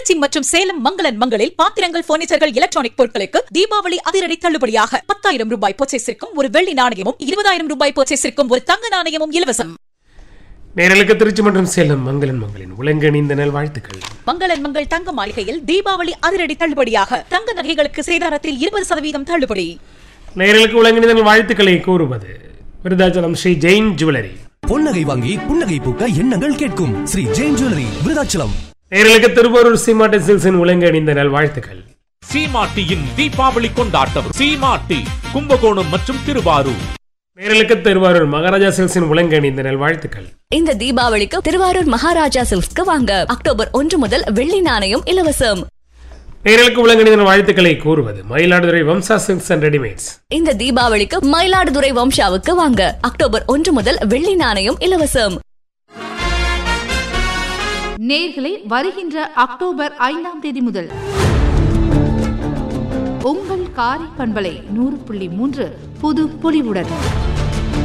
திருச்சி மற்றும் சேலம் மங்களன் மங்களில் பாத்திரங்கள் பர்னிச்சர்கள் எலக்ட்ரானிக் பொருட்களுக்கு தீபாவளி அதிரடி தள்ளுபடியாக பத்தாயிரம் ரூபாய் பர்ச்சேஸிற்கும் ஒரு வெள்ளி நாணயமும் இருபதாயிரம் ரூபாய் பர்ச்சேஸிற்கும் ஒரு தங்க நாணயமும் இலவசம் நேரலுக்கு திருச்சி மற்றும் சேலம் மங்களன் மங்களின் உலங்கணிந்த நல் வாழ்த்துக்கள் மங்களன் மங்கள் தங்க மாளிகையில் தீபாவளி அதிரடி தள்ளுபடியாக தங்க நகைகளுக்கு சேதாரத்தில் இருபது சதவீதம் தள்ளுபடி நேரலுக்கு உலங்கணிந்த நல் வாழ்த்துக்களை கூறுவது விருதாச்சலம் ஸ்ரீ ஜெயின் ஜுவல்லரி பொன்னகை வாங்கி புன்னகை பூக்க எண்ணங்கள் கேட்கும் ஸ்ரீ ஜெயின் ஜுவல்லரி விருதாச்சலம் நேரலுக்கு திருவாரூர் சீமாட்ட சில்ஸின் உலங்கணிந்த நல் வாழ்த்துக்கள் சீமாட்டியின் தீபாவளி கொண்டாட்டம் சீமாட்டி கும்பகோணம் மற்றும் திருவாரூர் நேரலுக்கு திருவாரூர் மகாராஜா சில்ஸின் உலங்கணிந்த நல் வாழ்த்துக்கள் இந்த தீபாவளிக்கு திருவாரூர் மகாராஜா சில்க்ஸ்க்கு வாங்க அக்டோபர் ஒன்று முதல் வெள்ளி நாணயம் இலவசம் நேரலுக்கு உலங்கணிந்த நல் வாழ்த்துக்களை கூறுவது Mayiladuthurai Vamsa silks and readymades இந்த தீபாவளிக்கு மயிலாடுதுறை வம்சாவுக்கு வாங்க அக்டோபர் ஒன்று முதல் வெள்ளி நாணயம் இலவசம் நேர்களை வருகின்ற அக்டோபர் ஐந்தாம் தேதி முதல் உங்கள் காரை பண்பலை நூறு புள்ளி மூன்று புது பொலிவுடன்